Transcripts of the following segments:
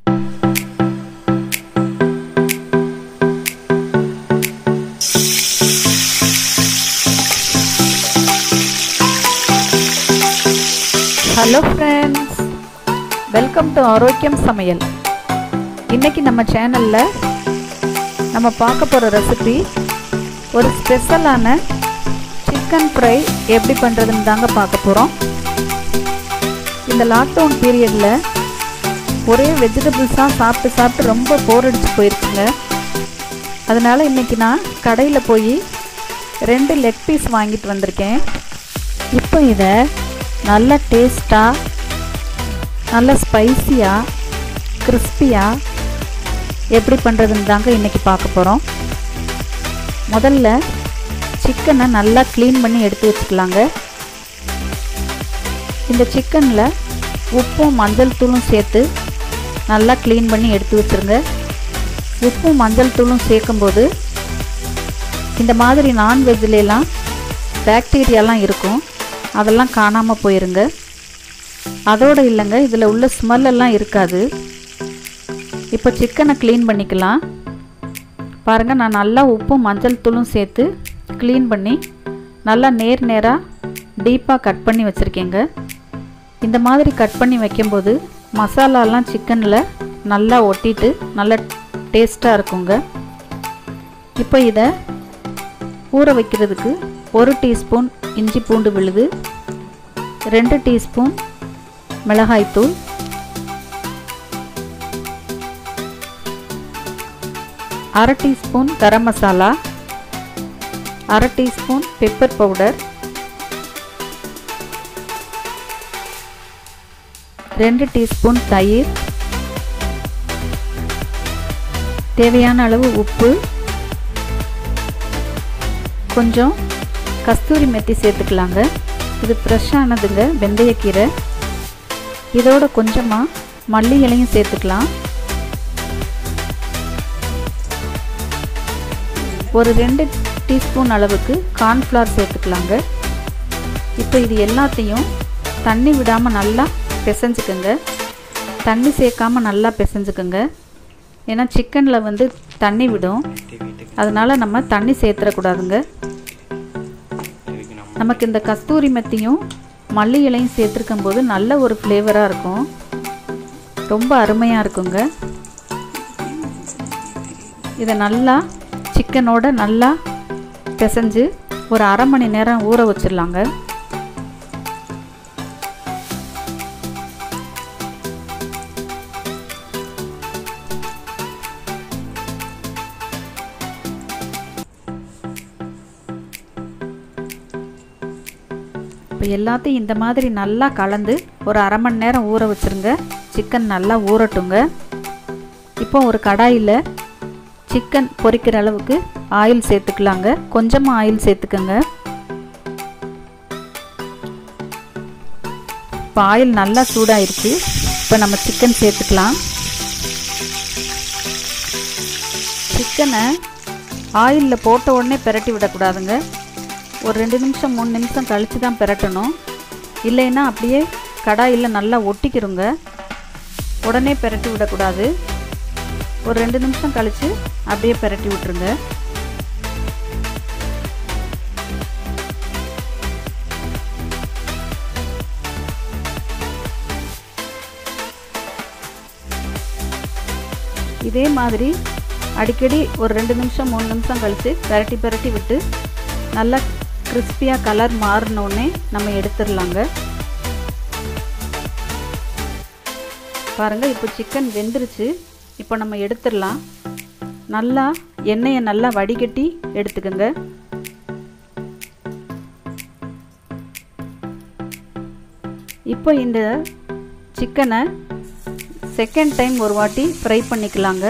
hello friends welcome to ஆரோக்கியம் சமையல் இன்னைக்கு நம்ம சேனலில் நம்ம பார்க்க போகிற ரெசிபி ஒரு ஸ்பெஷலான சிக்கன் ஃப்ரை எப்படி பண்ணுறதுன்னு தாங்க பார்க்க போகிறோம் இந்த லாக்டவுன் பீரியடில் ஒரே வெஜிடபிள்ஸாக சாப்பிட்டு சாப்பிட்டு ரொம்ப போர் அடிச்சு போயிருக்குங்க அதனால் இன்றைக்கி நான் கடையில் போய் ரெண்டு லெக் பீஸ் வாங்கிட்டு வந்திருக்கேன் இப்போ இதை நல்ல டேஸ்ட்டாக நல்ல ஸ்பைசியாக கிறிஸ்பியாக எப்படி பண்ணுறதுன்னு தாங்க இன்றைக்கி பார்க்க போகிறோம் முதல்ல சிக்கனை நல்லா க்ளீன் பண்ணி எடுத்து வச்சுக்கலாங்க இந்த சிக்கனில் உப்பும் மஞ்சள் தூளும் சேர்த்து நல்லா க்ளீன் பண்ணி எடுத்து வச்சுருங்க உப்பும் மஞ்சள் தூளும் சேர்க்கும்போது இந்த மாதிரி நான்வெஜ்லாம் பாக்டீரியாலாம் இருக்கும் அதெல்லாம் காணாமல் போயிருங்க அதோடு இல்லைங்க இதில் உள்ள ஸ்மெல்லெல்லாம் இருக்காது இப்போ சிக்கனை க்ளீன் பண்ணிக்கலாம் பாருங்கள் நான் நல்லா உப்பும் மஞ்சள் தூளும் சேர்த்து க்ளீன் பண்ணி நல்லா நேர் நேராக டீப்பாக கட் பண்ணி வச்சுருக்கேங்க இந்த மாதிரி கட் பண்ணி வைக்கும்போது மசாலாலாம் சிக்கனில் நல்லா ஒட்டிட்டு நல்லா டேஸ்ட்டாக இருக்குங்க இப்போ இதை ஊற வைக்கிறதுக்கு ஒரு டீஸ்பூன் இஞ்சி பூண்டு விழுது ரெண்டு டீஸ்பூன் மிளகாய்த்தூள் அரை டீஸ்பூன் கரம் மசாலா அரை டீஸ்பூன் பெப்பர் பவுடர் ரெண்டு டீஸ்பூன் தயிர் தேவையான அளவு உப்பு கொஞ்சம் கஸ்தூரி மெத்தி சேர்த்துக்கலாங்க இது ஃப்ரெஷ்ஷானதுங்க வெந்தயக்கீரை இதோட கொஞ்சமாக மல்லி இலையும் சேர்த்துக்கலாம் ஒரு ரெண்டு டீஸ்பூன் அளவுக்கு கார்ன்ஃப்ளவர் சேர்த்துக்கலாங்க இப்போ இது எல்லாத்தையும் தண்ணி விடாமல் நல்லா பிசைஞ்சுக்குங்க தண்ணி சேர்க்காம நல்லா பிசைஞ்சுக்குங்க ஏன்னா சிக்கனில் வந்து தண்ணி விடும் அதனால் நம்ம தண்ணி சேர்த்துடக்கூடாதுங்க நமக்கு இந்த கஸ்தூரி மெத்தியும் மல்லி இலையும் சேர்த்துருக்கும் போது நல்ல ஒரு ஃப்ளேவராக இருக்கும் ரொம்ப அருமையாக இருக்குங்க இதை நல்லா சிக்கனோட நல்லா பிசைஞ்சு ஒரு அரை மணி நேரம் ஊற வச்சிடலாங்க இப்போ எல்லாத்தையும் இந்த மாதிரி நல்லா கலந்து ஒரு அரை மணி நேரம் ஊற வச்சுருங்க சிக்கன் நல்லா ஊறட்டுங்க இப்போ ஒரு கடாயில் சிக்கன் பொரிக்கிற அளவுக்கு ஆயில் சேர்த்துக்கலாங்க கொஞ்சமாக ஆயில் சேர்த்துக்கோங்க இப்போ ஆயில் நல்லா சூடாயிருச்சு இப்போ நம்ம சிக்கன் சேர்த்துக்கலாம் சிக்கனை ஆயிலில் போட்ட உடனே பிரட்டி விடக்கூடாதுங்க ஒரு ரெண்டு நிமிஷம் மூணு நிமிஷம் கழித்து தான் பிரட்டணும் இல்லைன்னா அப்படியே கடாயில் நல்லா ஒட்டிக்கிறோங்க உடனே பிரட்டி விடக்கூடாது ஒரு ரெண்டு நிமிஷம் கழித்து அப்படியே பிரட்டி விட்டுருங்க இதே மாதிரி அடிக்கடி ஒரு ரெண்டு நிமிஷம் மூணு நிமிஷம் கழித்து பிரட்டி பிரட்டி விட்டு நல்லா கிறிஸ்பியாக கலர் மாறினோடனே நம்ம எடுத்துடலாங்க பாருங்கள் இப்போ சிக்கன் வெந்துருச்சு இப்போ நம்ம எடுத்துடலாம் நல்லா எண்ணெயை நல்லா வடிகட்டி எடுத்துக்கோங்க இப்போ இந்த சிக்கனை செகண்ட் டைம் ஒரு வாட்டி ஃப்ரை பண்ணிக்கலாங்க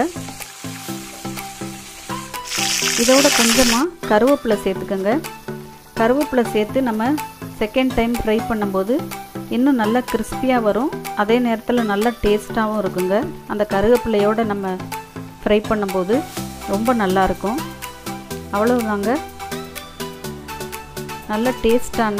இதோட கொஞ்சமாக கருவேப்பிலை சேர்த்துக்கோங்க கருவேப்பிலை சேர்த்து நம்ம செகண்ட் டைம் ஃப்ரை பண்ணும்போது இன்னும் நல்லா கிறிஸ்பியாக வரும் அதே நேரத்தில் நல்லா டேஸ்ட்டாகவும் இருக்குங்க அந்த கருவேப்பிலையோடு நம்ம ஃப்ரை பண்ணும்போது ரொம்ப நல்லாயிருக்கும் அவ்வளவுதாங்க நல்ல டேஸ்டான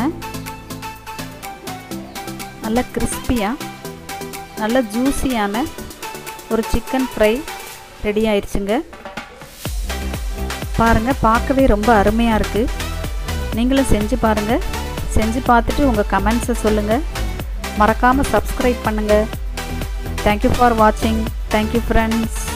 நல்ல கிறிஸ்பியாக நல்ல ஜூஸியான ஒரு சிக்கன் ஃப்ரை ரெடி ஆயிடுச்சுங்க பாருங்கள் பார்க்கவே ரொம்ப அருமையாக இருக்குது நீங்களும் செஞ்சு பாருங்கள் செஞ்சு பார்த்துட்டு உங்கள் கமெண்ட்ஸை சொல்லுங்கள் மறக்காமல் சப்ஸ்கிரைப் பண்ணுங்கள் தேங்க்யூ ஃபார் வாட்சிங் தேங்க்யூ ஃப்ரெண்ட்ஸ்